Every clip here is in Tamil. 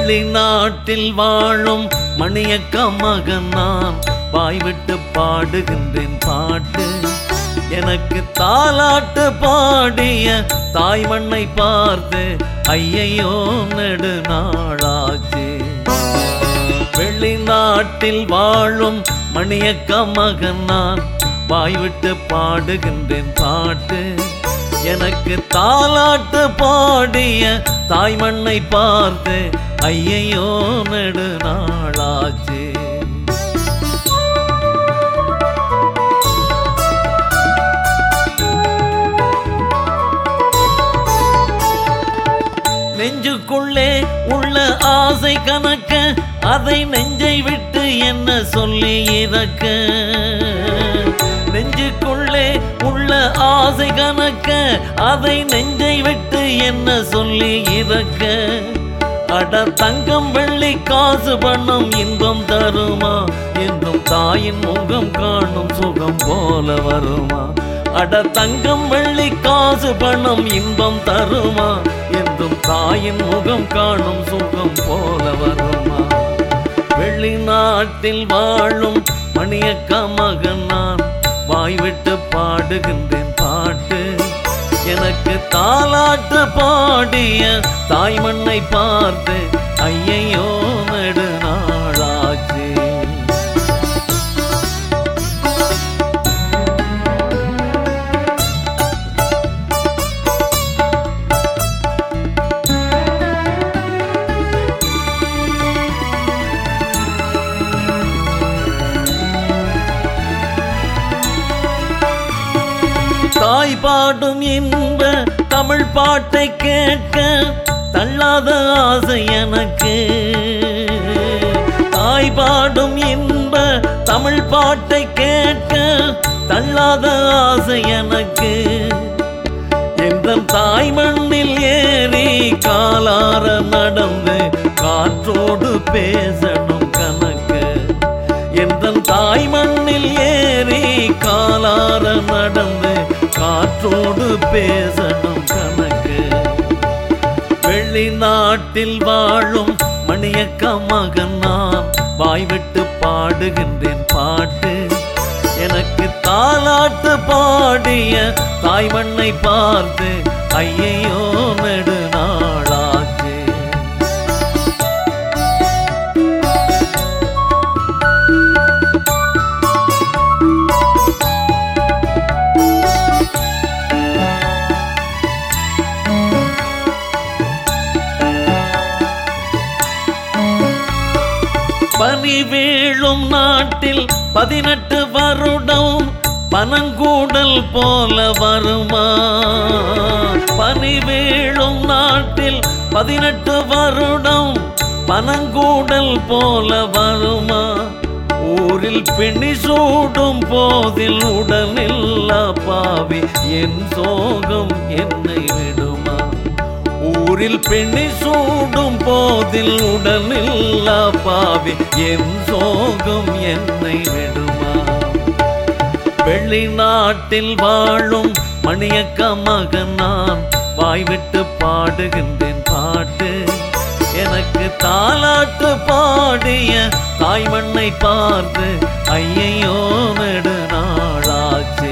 வெளிநாட்டில் வாழும் மணியக்க மகன் நான் வாய் விட்டு பாடுகின்றேன் பாட்டு எனக்கு தாலாட்டு பாடிய தாய் மண்ணை பார்த்து ஐயையோ நெடு நாளாச்சு வெளிநாட்டில் வாழும் மணியக்க மகன் நான் வாய் விட்டு பாடுகின்றேன் பாட்டு எனக்கு தாலாட்டு பாடிய தாய் மண்ணை பார்த்து ஐயையோ நெடு நாளாச்சு நெஞ்சுக்குள்ளே உள்ள ஆசை கணக்க அதை நெஞ்சை விட்டு என்ன சொல்லி இறக்க நெஞ்சுக்குள்ளே உள்ள ஆசை கணக்க அதை நெஞ்சை விட்டு என்ன சொல்லி இறக்க அட தங்கம் வெள்ளி காசு பணம் இன்பம் தருமா என்றும் தாயின் முகம் காணும் சுகம் போல வருமா அட தங்கம் வெள்ளி காசு பணம் இன்பம் தருமா என்றும் தாயின் முகம் காணும் சுகம் போல வருமா வெளிநாட்டில் வாழும் மணியக்க மகன் நான் வாய் விட்டு பாடுகின்றேன் பாட்டு எனக்கு தாலாட்டு பாடிய தாய் மண்ணை பார்த்து ஐயையோ நெடு நாளாச்சு தாய் பாடும் இன்ப தமிழ் பாட்டை கேட்க தள்ளாத ஆசை எனக்கு தாய் பாடும் இன்ப தமிழ் பாட்டை கேட்க தள்ளாத ஆசை எனக்கு எந்த தாய் மண்ணில் ஏறி காலார நடந்து காற்றோடு பேசணும் கணக்கு எந்த தாய் மண்ணில் ஏறி காலார நடந்து காற்றோடு பேசணும் கணக்கு வெளிநாட்டில் வாழும் மணியக்க மகன் நான் வாய் விட்டு பாடுகின்றேன் பாட்டு எனக்கு தாலாட்டு பாடிய தாய் மண்ணை பார்த்து ஐயையோ நெடு நாளாச்சு பனி வீழும் நாட்டில் பதினெட்டு வருடம் பனங்கூடல் போல வருமா பனி வீழும் நாட்டில் பதினெட்டு வருடம் பனங்கூடல் போல வருமா ஊரில் பிணி சூடும் போதில் உடனில்லா பாவி என் சோகம் என்னை விடுமா ஊரில் பெண்ணை சூடும் போதில் உடனில்லா பாவி என் சோகம் என்னை விடுமா வெளிநாட்டில் வாழும் மணியக்க மகன் நான் வாய் விட்டு பாடுகின்றேன் பாட்டு எனக்கு தாலாட்டு பாடிய தாய் மண்ணை பார்த்து ஐயையோ நெடு நாளாச்சே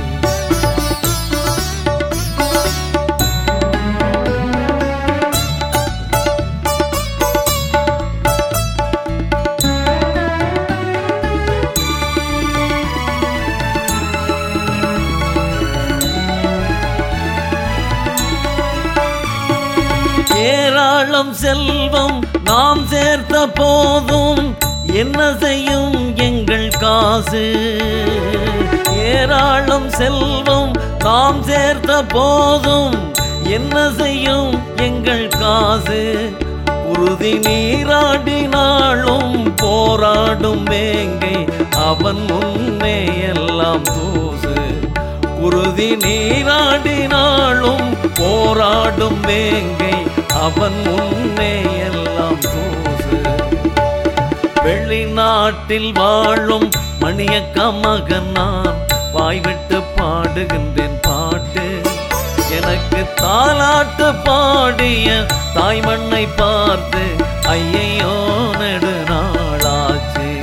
ஏராளம் செல்வம் நாம் சேர்த்த போதும் என்ன செய்யும் எங்கள் காசு ஏராளம் செல்வம் நாம் சேர்த்த போதும் என்ன செய்யும் எங்கள் காசு உறுதி நீராடினாலும் போராடும் வேங்கை அவன் முன்னே எல்லாம் தூசு குருதி நீராடினாலும் போராடும் வேங்கை அவன் முன்னே எல்லாம் தூசு வெளிநாட்டில் வாழும் மணியக்க மகன் நான் வாய் விட்டு பாடுகின்றேன் பாட்டு எனக்கு தாலாட்டு பாடிய தாய் மண்ணை பார்த்து ஐயையோ நெடுநாளாச்சு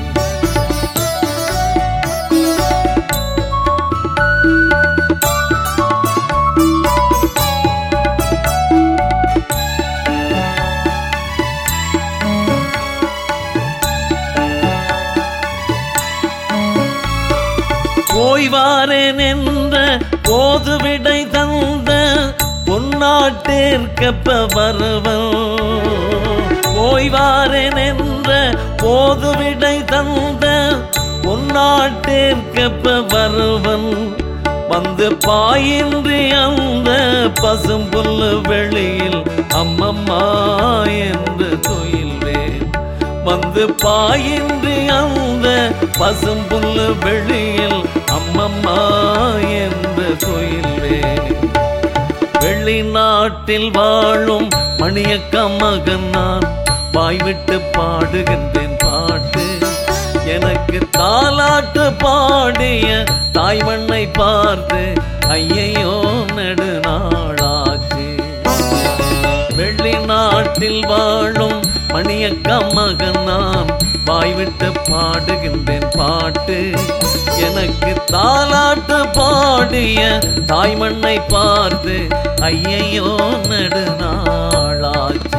ஓய்வாரேன் என்ற போது விடை தந்த பொன்னாட்டேற்கப்ப வருவன் ஓய்வாரேன் என்ற போது விடை தந்த பொன்னாட்டேற்கப்ப வருவன் வந்து பாயின்றி அந்த பசும்புல்லு வெளியில் அம்மம்மா என்று துயில்வேன் வந்து பாயின்றி அந்த பசும்புல்லு வெளியில் அம்மம்மா என்று துயில்வேன் வெளிநாட்டில் வாழும் மணியக்க மகன் நான் வாய்விட்டு பாடுகின்றேன் பாட்டு எனக்கு தாலாட்டு பாடிய தாய்மண்ணை பார்த்து ஐயையோ நெடுநாளாச்சு வெளிநாட்டில் வாழும் மணியக்க மகன் நான் வாய்விட்டு பாடுகின்றேன் பாட்டு எனக்கு தாலாட்டு பாடிய தாய்மண்ணை பார்த்து ஐயையோ நெடுநாளாச்சு